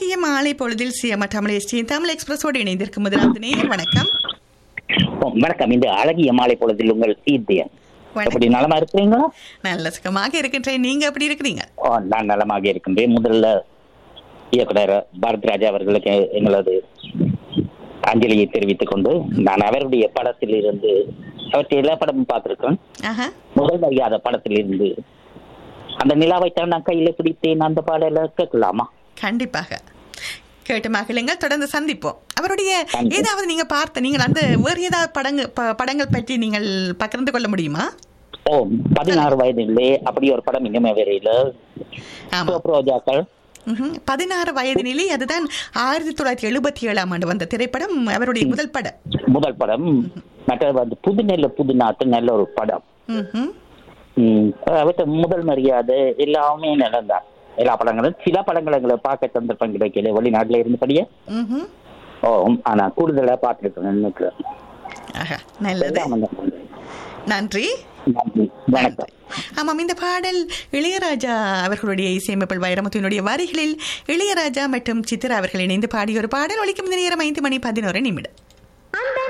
அழகிய மாலை பொழுதில் சிஎம் தமிழ் எஸ்டி தமிழ் எக்ஸ்பிரஸோடு இணைந்திருக்கும் முதலாவது நேயர் வணக்கம் ஓ, வணக்கம் இந்த அழகிய மாலை பொழுதில் உங்கள் சீத்தியன் வணக்கம். எப்படி நலமா இருக்கிறீங்களா நல்ல சுகமாக இருக்கின்றேன் நீங்க எப்படி இருக்கிறீங்க ஓ, நான் நலமாக இருக்கின்றேன் முதல்ல இயக்குனர் பாரதிராஜா அவர்களுக்கு எங்களது அஞ்சலியை தெரிவித்துக் கொண்டு நான் அவருடைய படத்தில் இருந்து அவற்றை எல்லா படமும் பார்த்திருக்கேன் ஆஹா முதல் மரியாதை படத்தில் இருந்து அந்த நிலாவைத்தான் நான் கையில பிடித்தேன் அந்த பாடல கேட்கலாமா கண்டிப்பாக கேட்டு மகிழுங்கள் தொடர்ந்து சந்திப்போம் அவருடைய கண்டிப்பா. ஏதாவது நீங்க பார்த்த நீங்கள் அந்த வேறு ஏதாவது படங்கள் ப- படங்கள் பற்றி நீங்கள் பகிர்ந்து கொள்ள முடியுமா ஓ பதினாறு வயதிலே அப்படி ஒரு படம் இன்னுமே வரையில ஆமா சிவப்பு ரோஜாக்கள் ம்ஹும். பதினாறு வயதினிலே அதுதான் ஆயிரத்தி தொள்ளாயிரத்தி எழுபத்தி ஏழாம் ஆண்டு வந்த திரைப்படம் அவருடைய முதல் படம் முதல் படம் மற்றது வந்து புதுநெல்ல புதுநாத்து நல்ல ஒரு படம் ம்ஹும். ம், அவற்றை முதல் மரியாதை எல்லாமே நடந்தான் எல்லா படங்களும் சில படங்கள் எங்களை பார்க்க சந்தர்ப்பம் கிடைக்கல வெளிநாட்டுல இருந்தபடியே ம்ஹும். ஓ ஆனா கூடுதலா பார்த்துருக்கேன் நினைக்கிறேன் ஆஹா நல்லது எல்லாம் வந்து- நன்றி நன்றி வணக்கம் ஆமாம் இந்த பாடல் இளையராஜா அவர்களுடைய இசையமைப்பில் வைரமுத்துவினுடைய வரிகளில் இளையராஜா மற்றும் சித்ரா அவர்கள் இணைந்து பாடிய ஒரு பாடல் ஒலிக்கும் இந்த நேரம் ஐந்து மணி பதினோரு நிமிடம் அந்த